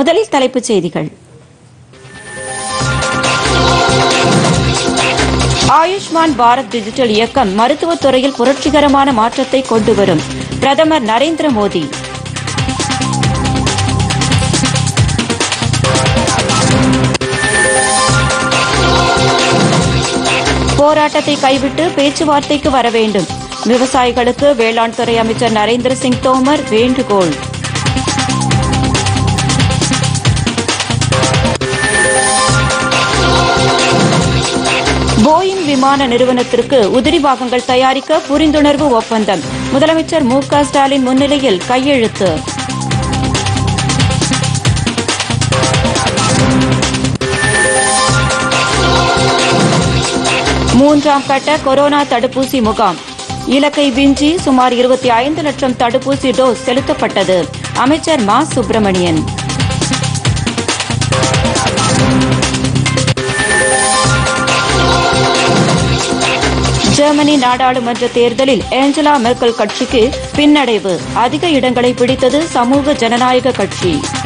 முதலில் தலைப்புச் செய்திகள் ஆயுஷ்மான் பாரத் டிஜிட்டல் இயக்கம் மருத்துவத் துறையில் புரட்சிகரமான மாற்றத்தை கொண்டு வரும் பிரதமர் நரேந்திர மோடி போராட்டத்தை கைவிட்டு பேச்சுவார்த்தைக்கு வர வேண்டும் விவசாயிகளுக்கு வேளாண் துறை அமைச்சர் நரேந்திர சிங் தோமர் வேண்டுகோள் போயிங் விமான நிறுவனத்திற்கு உதிரி பாகங்கள் தயாரிக்க புரிந்துணர்வு ஒப்பந்தம் முதலமைச்சர் மு க ஸ்டாலின் முன்னிலையில் கையெழுத்து மூன்றாம் கட்ட கொரோனா தடுப்பூசி முகாம் இலக்கை விஞ்சி சுமார் இருபத்தி ஐந்து லட்சம் தடுப்பூசி டோஸ் செலுத்தப்பட்டது அமைச்சர் மா சுப்பிரமணியன் ஜெர்மனி நாடாளுமன்ற தேர்தலில் ஏஞ்சலா மெர்க்கல் கட்சிக்கு பின்னடைவு அதிக இடங்களை பிடித்தது சமூக ஜனநாயக கட்சி